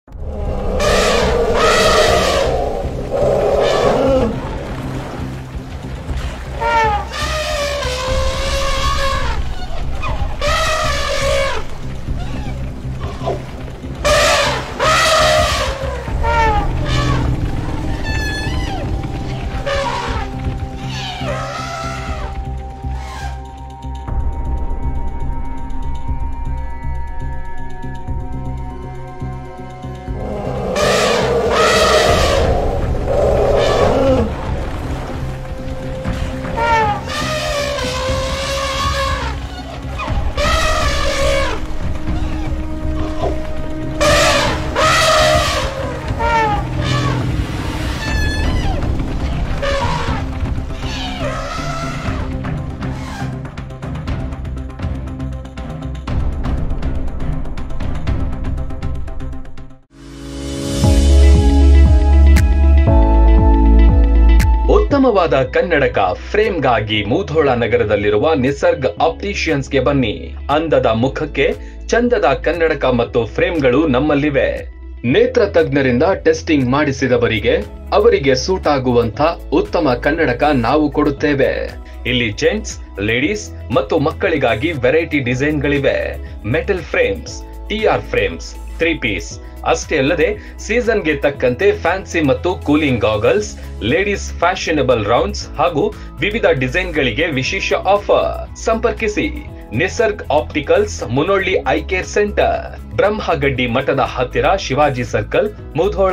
ಉತ್ತಮವಾದ ಕನ್ನಡಕ ಫ್ರೇಮ್ಗಾಗಿ ಮೂಧೋಳ ನಗರದಲ್ಲಿರುವ ನಿಸರ್ಗ್ ಆಪ್ಟಿಷಿಯನ್ಸ್ಗೆ ಬನ್ನಿ ಅಂದದ ಮುಖಕ್ಕೆ ಚಂದದ ಕನ್ನಡಕ ಮತ್ತು ಫ್ರೇಮ್ಗಳು ನಮ್ಮಲ್ಲಿವೆ ನೇತ್ರ ತಜ್ಞರಿಂದ ಟೆಸ್ಟಿಂಗ್ ಮಾಡಿಸಿದವರಿಗೆ ಅವರಿಗೆ ಸೂಟ್ ಆಗುವಂತ ಉತ್ತಮ ಕನ್ನಡಕ ನಾವು ಕೊಡುತ್ತೇವೆ ಇಲ್ಲಿ ಜೆಂಟ್ಸ್ ಲೇಡೀಸ್ ಮತ್ತು ಮಕ್ಕಳಿಗಾಗಿ ವೆರೈಟಿ ಡಿಸೈನ್ಗಳಿವೆ metal frames TR frames three piece ಅಷ್ಟೇ ಅಲ್ಲದೆ ಸೀಸನ್ಗೆ ತಕ್ಕಂತೆ ಫ್ಯಾನ್ಸಿ ಮತ್ತು cooling goggles ladies fashionable rounds ಹಾಗೂ ವಿವಿಧ ಡಿಸೈನ್ಗಳಿಗೆ ವಿಶೇಷ ಆಫರ್ ಸಂಪರ್ಕಿಸಿ Nisarg opticals Munolli eye care centre Brahmagaddi ಮಠದ ಹತ್ತಿರ Shivaji circle Mudhol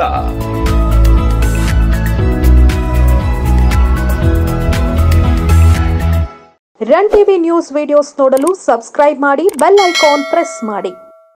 run TV news videos ನೋಡಲು ಸಬ್ಸ್ಕ್ರೈಬ್ ಮಾಡಿ ಬೆಲ್ ಐಕಾನ್ ಪ್ರೆಸ್ ಮಾಡಿ